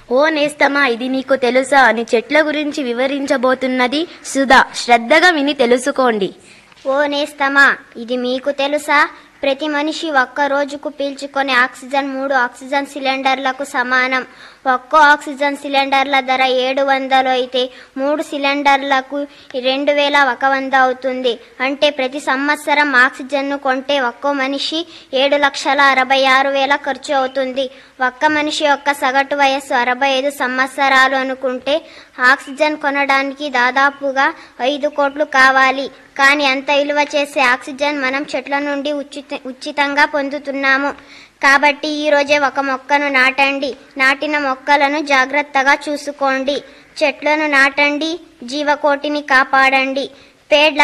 ఓ నేస్తమా ఇది నీకు తెలుసా అని చెట్ల గురించి వివరించబోతున్నది సుధా శ్రద్ధగా విని తెలుసుకోండి ఓ నేస్తమా ఇది మీకు తెలుసా ప్రతి మనిషి ఒక్క రోజుకు పీల్చుకునే ఆక్సిజన్ మూడు ఆక్సిజన్ సిలిండర్లకు సమానం ఒక్కో ఆక్సిజన్ సిలిండర్ల ధర ఏడు వందలు అయితే మూడు సిలిండర్లకు రెండు వేల ఒక వంద అవుతుంది అంటే ప్రతి సంవత్సరం ఆక్సిజన్ను కొంటే ఒక్కో మనిషి ఏడు లక్షల అరవై ఆరు వేల ఖర్చు అవుతుంది ఒక్క మనిషి యొక్క సగటు వయస్సు అరవై ఐదు సంవత్సరాలు అనుకుంటే ఆక్సిజన్ కొనడానికి దాదాపుగా ఐదు కోట్లు కావాలి కానీ అంత విలువ చేసే ఆక్సిజన్ మనం చెట్ల నుండి ఉచిత ఉచితంగా పొందుతున్నాము కాబట్టి ఈ రోజే ఒక మొక్కను నాటండి నాటిన మొక్కలను జాగ్రత్తగా చూసుకోండి చెట్లను నాటండి జీవకోటిని కాపాడండి పేడ్